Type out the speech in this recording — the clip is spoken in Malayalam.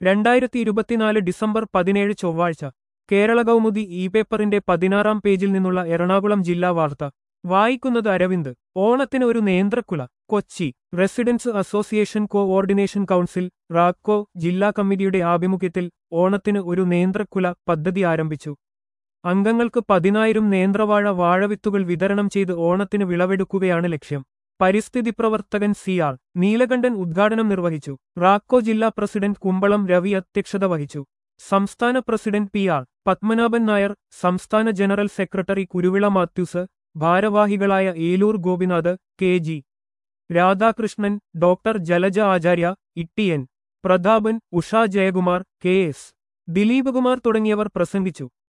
രണ്ടായിരത്തി ഇരുപത്തിനാല് ഡിസംബർ പതിനേഴ് ചൊവ്വാഴ്ച കേരള കൗമുദി ഇ പേപ്പറിന്റെ പതിനാറാം പേജിൽ നിന്നുള്ള എറണാകുളം ജില്ലാ വാർത്ത വായിക്കുന്നത് അരവിന്ദ് ഓണത്തിന് ഒരു നേന്ത്രക്കുല Kochi residence association coordination council RACO ജില്ലാ കമ്മിറ്റിയുടെ ആഭിമുഖ്യത്തിൽ ഓണത്തിന് ഒരു നേന്ത്രക്കുല പദ്ധതി ആരംഭിച്ചു അംഗങ്ങൾക്ക് പതിനായിരം നേന്ത്രവാഴ വാഴവിത്തുകൾ വിതരണം ചെയ്ത് ഓണത്തിന് വിളവെടുക്കുകയാണ് ലക്ഷ്യം പരിസ്ഥിതി പ്രവർത്തകൻ സി ആർ നീലകണ്ഠൻ ഉദ്ഘാടനം നിർവഹിച്ചു റാക്കോ ജില്ലാ പ്രസിഡന്റ് കുമ്പളം രവി അധ്യക്ഷത വഹിച്ചു സംസ്ഥാന president P R Padmanabhan Nair സംസ്ഥാന ജനറൽ സെക്രട്ടറി കുരുവിള മാത്യൂസ് ഭാരവാഹികളായ Eloor Gopinath K G Radhakrishnan doctor Jalaja Acharya Ittiyan Prathapan Usha Jayakumar K S Dileepkumar തുടങ്ങിയവർ പ്രസംഗിച്ചു